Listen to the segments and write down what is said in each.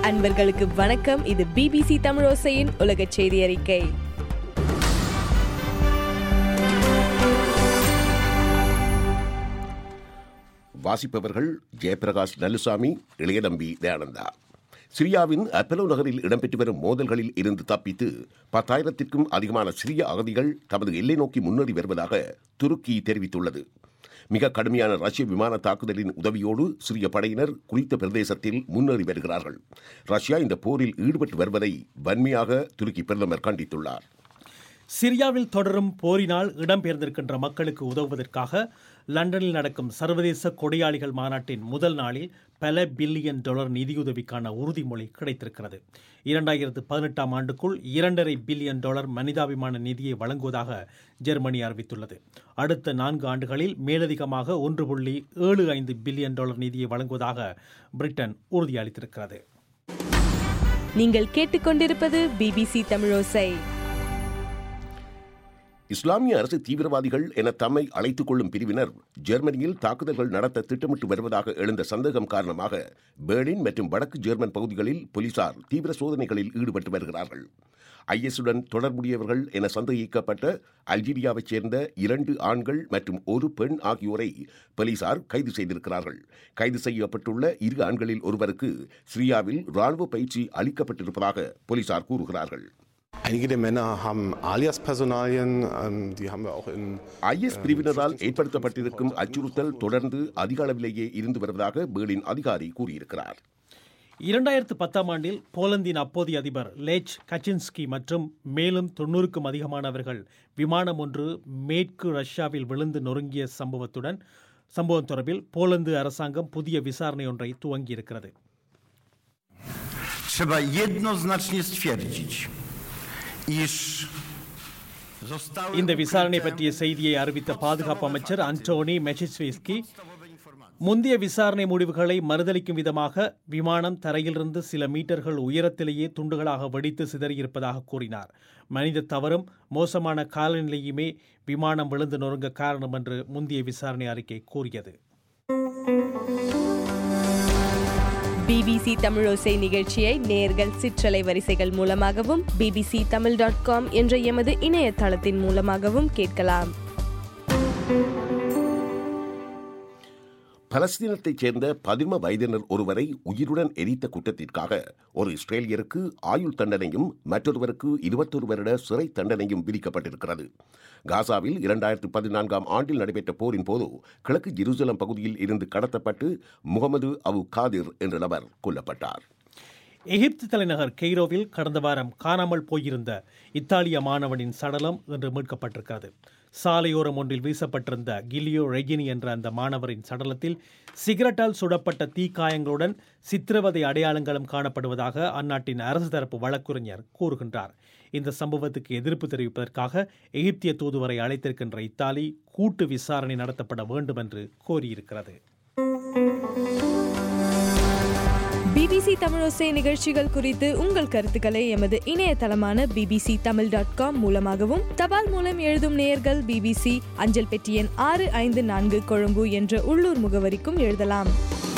அன்பர்களுக்கு வணக்கம் இது பிபிசி தமிழோசையின் உலக செய்தி அறிக்கை வாசிப்பவர்கள் ஜெயபிரகாஷ் நல்லுசாமி இளையநம்பி தயானந்தா சிரியாவின் அப்பலோ நகரில் இடம்பெற்று வரும் மோதல்களில் இருந்து தப்பித்து பத்தாயிரத்திற்கும் அதிகமான சிரிய அகதிகள் தமது எல்லை நோக்கி முன்னேறி வருவதாக துருக்கி தெரிவித்துள்ளது மிக கடுமையான ரஷ்ய விமான தாக்குதலின் உதவியோடு சிரிய படையினர் குறித்த பிரதேசத்தில் முன்னேறி வருகிறார்கள் ரஷ்யா இந்த போரில் ஈடுபட்டு வருவதை வன்மையாக துருக்கி பிரதமர் கண்டித்துள்ளார் சிரியாவில் தொடரும் போரினால் இடம்பெயர்ந்திருக்கின்ற மக்களுக்கு உதவுவதற்காக லண்டனில் நடக்கும் சர்வதேச கொடையாளிகள் மாநாட்டின் முதல் நாளில் பல பில்லியன் டாலர் நிதியுதவிக்கான உறுதிமொழி கிடைத்திருக்கிறது இரண்டாயிரத்து பதினெட்டாம் ஆண்டுக்குள் இரண்டரை பில்லியன் டாலர் மனிதாபிமான நிதியை வழங்குவதாக ஜெர்மனி அறிவித்துள்ளது அடுத்த நான்கு ஆண்டுகளில் மேலதிகமாக ஒன்று புள்ளி ஏழு ஐந்து பில்லியன் டாலர் நிதியை வழங்குவதாக பிரிட்டன் உறுதியளித்திருக்கிறது நீங்கள் கேட்டுக்கொண்டிருப்பது பிபிசி தமிழோசை இஸ்லாமிய அரசு தீவிரவாதிகள் என தம்மை அழைத்துக் கொள்ளும் பிரிவினர் ஜெர்மனியில் தாக்குதல்கள் நடத்த திட்டமிட்டு வருவதாக எழுந்த சந்தேகம் காரணமாக பெர்லின் மற்றும் வடக்கு ஜெர்மன் பகுதிகளில் போலீசார் தீவிர சோதனைகளில் ஈடுபட்டு வருகிறார்கள் ஐஎஸ்உடன் தொடர்புடையவர்கள் என சந்தேகிக்கப்பட்ட அல்ஜீரியாவைச் சேர்ந்த இரண்டு ஆண்கள் மற்றும் ஒரு பெண் ஆகியோரை போலீசார் கைது செய்திருக்கிறார்கள் கைது செய்யப்பட்டுள்ள இரு ஆண்களில் ஒருவருக்கு சிரியாவில் ராணுவ பயிற்சி அளிக்கப்பட்டிருப்பதாக போலீசார் கூறுகிறார்கள் Einige der Männer haben Alias-Personalien, ähm, die haben wir auch in. IS பிரிவினரால் ஏற்படுத்தப்பட்டிருக்கும் அச்சுறுத்தல் தொடர்ந்து அதிக அளவிலேயே இருந்து வருவதாக பேர்லின் அதிகாரி கூறியிருக்கிறார் இரண்டாயிரத்து பத்தாம் ஆண்டில் போலந்தின் அப்போதைய அதிபர் லேச் கச்சின்ஸ்கி மற்றும் மேலும் தொன்னூறுக்கும் அதிகமானவர்கள் விமானம் ஒன்று மேற்கு ரஷ்யாவில் விழுந்து நொறுங்கிய சம்பவத்துடன் சம்பவம் தொடர்பில் போலந்து அரசாங்கம் புதிய விசாரணை ஒன்றை துவங்கியிருக்கிறது Trzeba jednoznacznie stwierdzić, iż zostały இந்த விசாரணை பற்றிய செய்தியை அறிவித்த பாதுகாப்பு அமைச்சர் அன்டோனி மெச்சிஸ்விஸ்கி முந்தைய விசாரணை முடிவுகளை மறுதளிக்கும் விதமாக விமானம் தரையிலிருந்து சில மீட்டர்கள் உயரத்திலேயே துண்டுகளாக வெடித்து சிதறியிருப்பதாக கூறினார் மனித தவறும் மோசமான காலநிலையுமே விமானம் விழுந்து நொறுங்க காரணம் என்று முந்தைய விசாரணை அறிக்கை கூறியது பிபிசி தமிழோசை நிகழ்ச்சியை நேர்கள் சிற்றலை வரிசைகள் மூலமாகவும் பிபிசி தமிழ் டாட் காம் என்ற எமது இணையதளத்தின் மூலமாகவும் கேட்கலாம் பலஸ்தீனத்தைச் சேர்ந்த பதிம வயதினர் ஒருவரை உயிருடன் எரித்த குற்றத்திற்காக ஒரு இஸ்ரேலியருக்கு ஆயுள் தண்டனையும் மற்றொருவருக்கு இருபத்தொரு வருட சிறை தண்டனையும் விதிக்கப்பட்டிருக்கிறது காசாவில் இரண்டாயிரத்து பதினான்காம் ஆண்டில் நடைபெற்ற போரின் போது கிழக்கு ஜெருசலம் பகுதியில் இருந்து கடத்தப்பட்டு முகமது அபு காதிர் என்ற நபர் கொல்லப்பட்டார் எகிப்து தலைநகர் கெய்ரோவில் கடந்த வாரம் காணாமல் போயிருந்த இத்தாலிய மாணவனின் சடலம் இன்று மீட்கப்பட்டிருக்கிறது சாலையோரம் ஒன்றில் வீசப்பட்டிருந்த கிலியோ ரெகினி என்ற அந்த மாணவரின் சடலத்தில் சிகரெட்டால் சுடப்பட்ட தீக்காயங்களுடன் சித்திரவதை அடையாளங்களும் காணப்படுவதாக அந்நாட்டின் அரசு தரப்பு வழக்குரைஞர் கூறுகின்றார் இந்த சம்பவத்துக்கு எதிர்ப்பு தெரிவிப்பதற்காக எகிப்திய தூதுவரை அழைத்திருக்கின்ற இத்தாலி கூட்டு விசாரணை நடத்தப்பட வேண்டும் என்று கோரியிருக்கிறது பிபிசி தமிழோசை நிகழ்ச்சிகள் குறித்து உங்கள் கருத்துக்களை எமது இணையதளமான பிபிசி தமிழ் டாட் காம் மூலமாகவும் தபால் மூலம் எழுதும் நேயர்கள் பிபிசி அஞ்சல் பெட்டி எண் ஆறு ஐந்து நான்கு கொழும்பு என்ற உள்ளூர் முகவரிக்கும் எழுதலாம்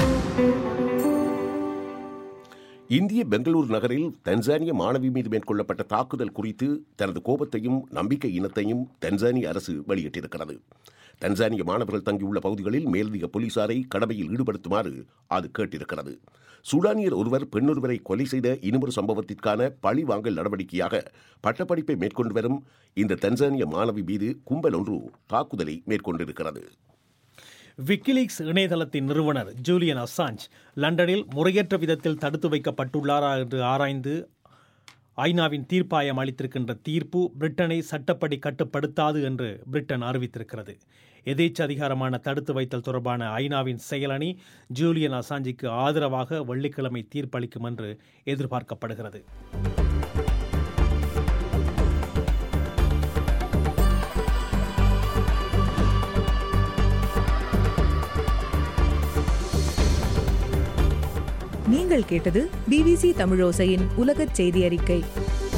இந்திய பெங்களூர் நகரில் தன்சானிய மாணவி மீது மேற்கொள்ளப்பட்ட தாக்குதல் குறித்து தனது கோபத்தையும் நம்பிக்கை இனத்தையும் தன்சானிய அரசு வெளியிட்டிருக்கிறது தன்சானிய மாணவர்கள் தங்கியுள்ள பகுதிகளில் மேலதிக போலீசாரை கடமையில் ஈடுபடுத்துமாறு அது கேட்டிருக்கிறது சூடானியர் ஒருவர் பெண்ணொருவரை கொலை செய்த இன்னொரு சம்பவத்திற்கான பழி வாங்கல் நடவடிக்கையாக பட்டப்படிப்பை மேற்கொண்டு வரும் இந்த தன்சானிய மாணவி மீது கும்பல் ஒன்று தாக்குதலை மேற்கொண்டிருக்கிறது விக்கிலீக்ஸ் இணையதளத்தின் நிறுவனர் ஜூலியன் அசாஞ்ச் லண்டனில் முறையற்ற விதத்தில் தடுத்து வைக்கப்பட்டுள்ளாரா என்று ஆராய்ந்து ஐநாவின் தீர்ப்பாயம் அளித்திருக்கின்ற தீர்ப்பு பிரிட்டனை சட்டப்படி கட்டுப்படுத்தாது என்று பிரிட்டன் அறிவித்திருக்கிறது எதேச்ச அதிகாரமான தடுத்து வைத்தல் தொடர்பான ஐநாவின் செயலணி ஜூலியன் அசாஞ்சிக்கு ஆதரவாக வெள்ளிக்கிழமை தீர்ப்பளிக்கும் என்று எதிர்பார்க்கப்படுகிறது நீங்கள் கேட்டது பிபிசி தமிழோசையின் உலகச் செய்தி அறிக்கை